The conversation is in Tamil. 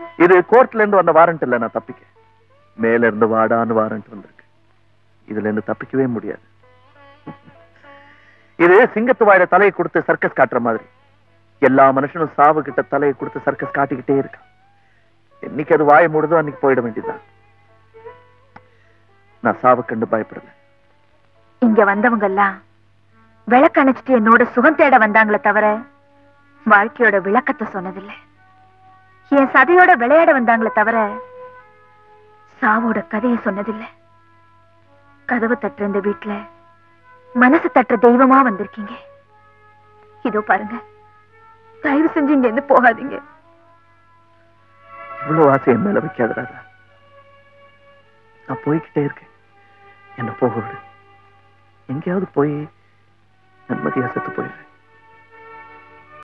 இது கோர்ட்ல இருந்து வந்த வாரண்ட் இல்ல நான் தப்பிக்க மேல இருந்து வாடான்னு வாரண்ட் வந்திருக்கு இதுல இருந்து தப்பிக்கவே முடியாது இது சிங்கத்து வாயில தலையை கொடுத்து சர்க்கஸ் காட்டுற மாதிரி எல்லா மனுஷனும் சாவு கிட்ட தலையை கொடுத்து சர்க்கஸ் காட்டிக்கிட்டே இருக்கான் என்னைக்கு அது வாய மூடுதோ அன்னைக்கு போயிட வேண்டியதுதான் நான் சாவு கண்டு பயப்படல இங்க வந்தவங்க எல்லாம் விளக்கணைச்சிட்டு என்னோட சுகம் தேட வந்தாங்களே தவிர வாழ்க்கையோட விளக்கத்தை சொன்னதில்லை என் சதையோட விளையாட வந்தாங்களே தவிர சாவோட கதையை சொன்னதில்லை கதவு தட்டுற இந்த வீட்டுல மனசு தட்டுற தெய்வமா வந்திருக்கீங்க இதோ பாருங்க தயவு செஞ்சு இங்க இருந்து போகாதீங்க இவ்வளவு ஆசை என் மேல வைக்காத ராதா நான் போய்கிட்டே இருக்கேன் என்ன போக விடு எங்கேயாவது போய் நிம்மதியா செத்து போயிடுறேன்